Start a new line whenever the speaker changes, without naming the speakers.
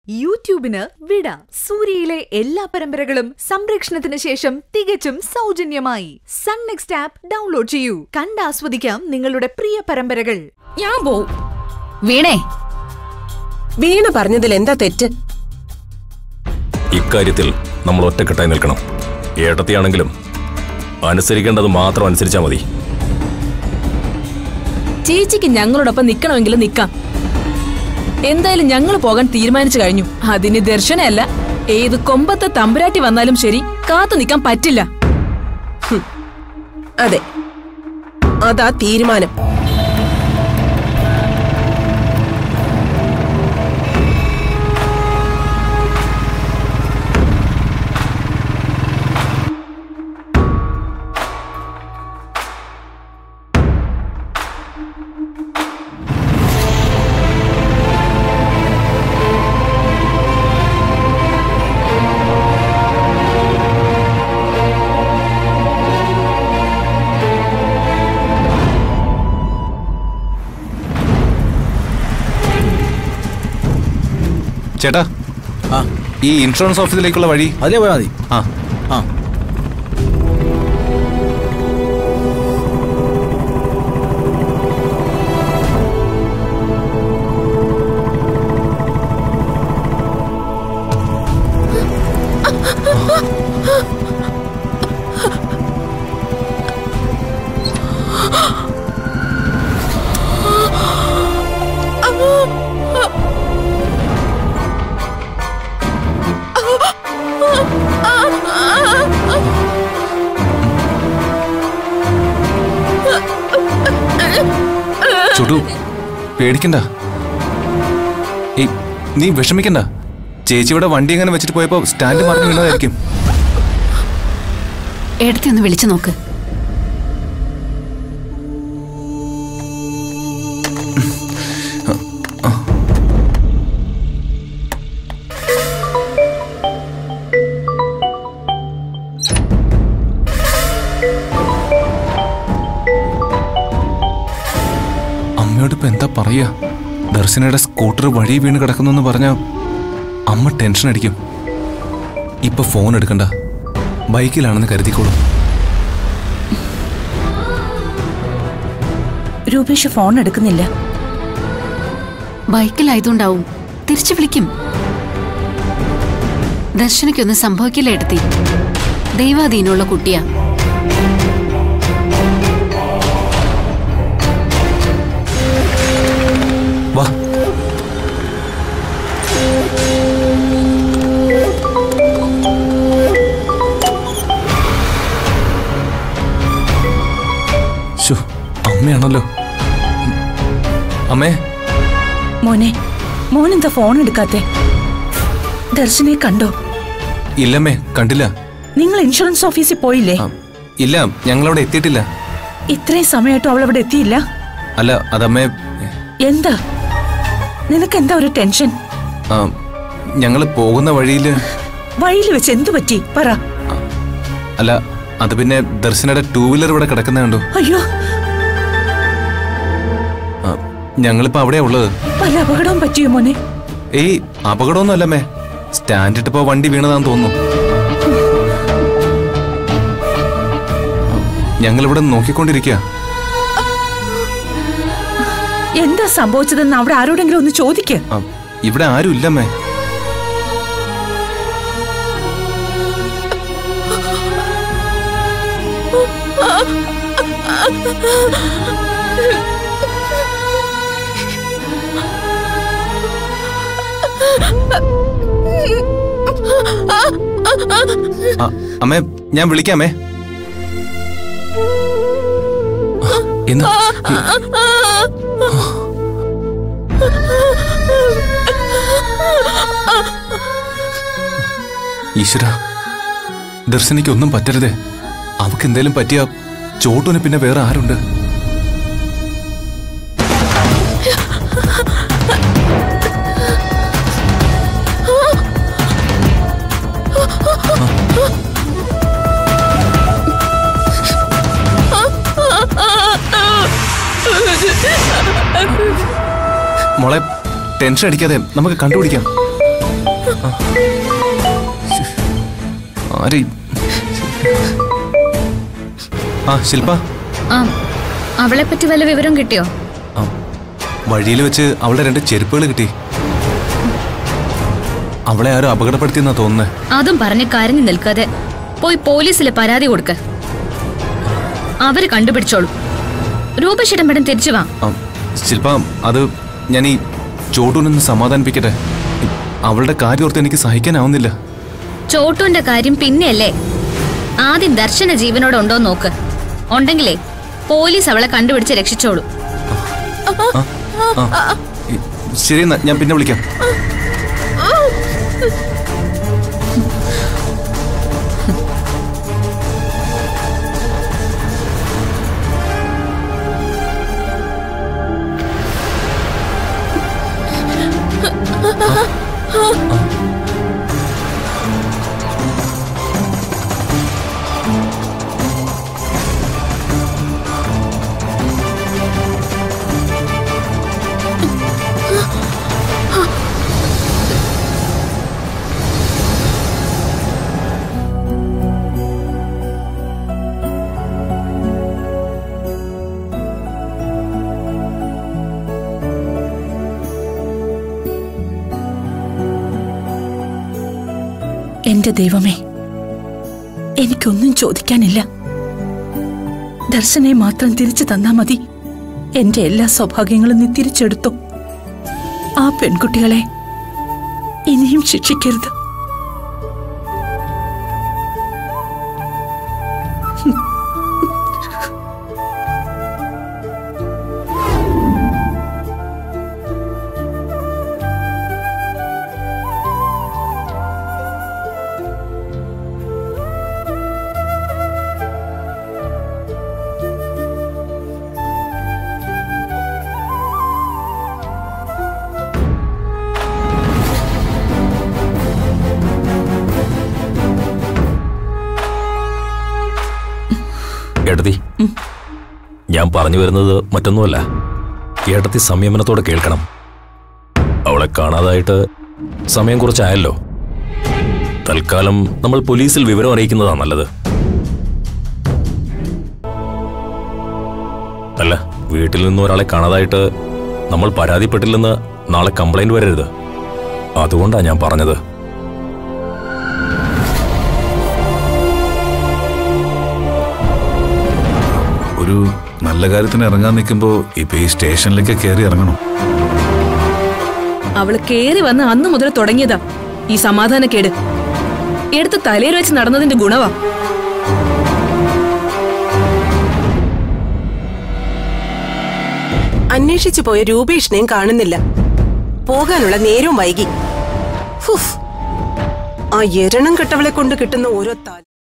യൂട്യൂബിന് വിട സൂര്യയിലെ എല്ലാ പരമ്പരകളും സംരക്ഷണത്തിന് ശേഷം തികച്ചും സൗജന്യമായി സൺ നെക്സ്റ്റ് ആപ്പ് ഡൗൺലോഡ് ചെയ്യൂ കണ്ടാസ്വദിക്കാം നിങ്ങളുടെ പ്രിയ പരമ്പരകൾ
ഞാൻ പോവും
വീണേ
വീണ പറഞ്ഞതിൽ എന്താ തെറ്റ്
ഇക്കാര്യത്തിൽ നമ്മൾ ഒറ്റക്കെട്ടായി നിൽക്കണം ഏട്ടത്തിയാണെങ്കിലും അനുസരിക്കേണ്ടത് മാത്രം അനുസരിച്ചാൽ മതി
ചേച്ചിക്ക് ഞങ്ങളോടൊപ്പം നിൽക്കണമെങ്കിൽ നിൽക്കാം എന്തായാലും ഞങ്ങൾ പോകാൻ തീരുമാനിച്ചു കഴിഞ്ഞു അതിന് ദർശനമല്ല ഏത് കൊമ്പത്തെ തമ്പുരാട്ടി വന്നാലും ശരി കാത്തു നിൽക്കാൻ പറ്റില്ല
അതെ അതാ തീരുമാനം
ചേട്ടാ
ആ
ഈ ഇൻഷുറൻസ് ഓഫീസിലേക്കുള്ള വഴി
അതിലേ പോയാൽ മതി
ആ
ആ
ചുടു പേടിക്കണ്ട ഏയ് നീ വിഷമിക്കണ്ട ചേച്ചി ഇവിടെ വണ്ടി എങ്ങനെ വെച്ചിട്ട് പോയപ്പോ സ്റ്റാൻഡ് മറിഞ്ഞു വീണതായിരിക്കും
എടുത്തി ഒന്ന് വിളിച്ചു നോക്ക്
അമ്മയോട് ഇപ്പൊ എന്താ പറയാ ദർശനയുടെ സ്കൂട്ടർ വഴി വീണ് കിടക്കുന്നു പറഞ്ഞ അമ്മ ടെൻഷൻ അടിക്കും ഇപ്പൊ ഫോൺ എടുക്കണ്ട ബൈക്കിലാണെന്ന് കരുതിക്കോളൂ
രൂപേഷ് ഫോൺ എടുക്കുന്നില്ല
ബൈക്കിലായതുകൊണ്ടാവും തിരിച്ചു വിളിക്കും ദർശനയ്ക്കൊന്നും സംഭവിക്കില്ല എടുത്തി ദൈവാധീനമുള്ള കുട്ടിയാ
വാ ശോ, അമ്മയാണല്ലോ അമ്മേ
മോനെ മോൻ എന്താ ഫോൺ എടുക്കാത്തെ ദർശനെ കണ്ടോ
ഇല്ലമ്മേ കണ്ടില്ല
നിങ്ങൾ ഇൻഷുറൻസ് ഓഫീസിൽ പോയില്ലേ
ആ, ഇല്ല ഞങ്ങളവിടെ എത്തിയിട്ടില്ല
ഇത്രയും സമയമായിട്ടും അവൾ അവിടെ എത്തിയില്ല
അല്ല അതമ്മേ
എന്താ നിനക്ക് എന്താ ഒരു ടെൻഷൻ
ആ, ഞങ്ങള് പോകുന്ന വഴിയില്
വഴിയിൽ വെച്ച് എന്തു പറ്റി പറ
അല്ല അത് പിന്നെ ദർശനയുടെ ടൂ വീലർ ഇവിടെ കിടക്കുന്ന കണ്ടു
അയ്യോ
ആ, ഞങ്ങളിപ്പോ അവിടെയാ ഉള്ളത്
വല്ല അപകടവും പറ്റിയോ മോനെ
ഏയ് അപകടമൊന്നും അല്ലമ്മേ സ്റ്റാൻഡ് ഇട്ടപ്പോ വണ്ടി വീണതാന്ന് തോന്നുന്നു ഞങ്ങളിവിടെ നോക്കിക്കൊണ്ടിരിക്കുക
എന്താ സംഭവിച്ചതെന്ന് അവിടെ ആരോടെങ്കിലും ഒന്ന് ചോദിക്ക്
ഇവിടെ ആരും ഇല്ലമ്മേ ആ, അമ്മേ ഞാൻ വിളിക്കാമേ എന്നാ ഈശ്വര ദർശനിക്ക് ഒന്നും പറ്റരുതേ അവക്ക് എന്തേലും പറ്റിയ ചോട്ടുന് പിന്നെ വേറെ ആരുണ്ട് മോളെ ടെൻഷൻ അടിക്കാതെ നമുക്ക് കണ്ടുപിടിക്കാം ആരെ ആ ശില്പ
ആ അവളെ പറ്റി വല്ല വിവരം കിട്ടിയോ
ആ വഴിയിൽ വെച്ച് അവളുടെ രണ്ട് ചെരുപ്പുകൾ കിട്ടി അവളെ ആരും അപകടപ്പെടുത്തിയെന്നാ തോന്നുന്നേ
അതും പറഞ്ഞ് കരഞ്ഞു നിൽക്കാതെ പോയി പോലീസിൽ പരാതി കൊടുക്ക അവര് കണ്ടുപിടിച്ചോളൂ രൂപശിടമ്പടം തിരിച്ചു വാ
ആ, ശില്പ അത് ഞാൻ ഈ ചോട്ടൂനൊന്ന് സമാധാനിപ്പിക്കട്ടെ അവളുടെ കാര്യം ഓർത്ത് എനിക്ക് സഹിക്കാനാവുന്നില്ല
ചോട്ടുവിന്റെ കാര്യം പിന്നെയല്ലേ ആദ്യം ദർശന ജീവനോടെ ഉണ്ടോ നോക്ക് ഉണ്ടെങ്കിലേ പോലീസ് അവളെ കണ്ടുപിടിച്ച് രക്ഷിച്ചോളൂ
ആ ഈ, ശരി എന്നാ ഞാൻ പിന്നെ വിളിക്കാം
എന്റെ ദൈവമേ എനിക്കൊന്നും ചോദിക്കാനില്ല ദർശനെ മാത്രം തിരിച്ചു തന്നാ മതി എന്റെ എല്ലാ സൗഭാഗ്യങ്ങളും നീ തിരിച്ചെടുത്തു ആ പെൺകുട്ടികളെ ഇനിയും ശിക്ഷിക്കരുത്
ഏട്ടത്തി ഞാൻ പറഞ്ഞു വരുന്നത് മറ്റൊന്നുമല്ല ഏട്ടത്തി സംയമനത്തോടെ കേൾക്കണം അവളെ കാണാതായിട്ട് സമയം കുറച്ചായല്ലോ തൽക്കാലം നമ്മൾ പോലീസിൽ വിവരം അറിയിക്കുന്നതാ നല്ലത് അല്ല വീട്ടിൽ നിന്ന് ഒരാളെ കാണാതായിട്ട് നമ്മൾ പരാതിപ്പെട്ടില്ലെന്ന് നാളെ കംപ്ലൈന്റ് വരരുത് അതുകൊണ്ടാ ഞാൻ പറഞ്ഞത്
ഒരു നല്ല കാര്യത്തിന് ഇറങ്ങാൻ നിൽക്കുമ്പോ ഇപ്പൊ ഈ സ്റ്റേഷനിലേക്ക് കയറി ഇറങ്ങണം
അവള് കേറി വന്ന് അന്നു മുതൽ തുടങ്ങിയതാ ഈ സമാധാനക്കേട് എടുത്ത് തലയിൽ വെച്ച് നടന്നതിന്റെ ഗുണവാ
അന്വേഷിച്ചു പോയ രൂപേഷിനെയും കാണുന്നില്ല പോകാനുള്ള നേരവും വൈകി ഹുഫ്. ആ എരണം കെട്ടവളെ കൊണ്ട് കിട്ടുന്ന ഓരോ താൽ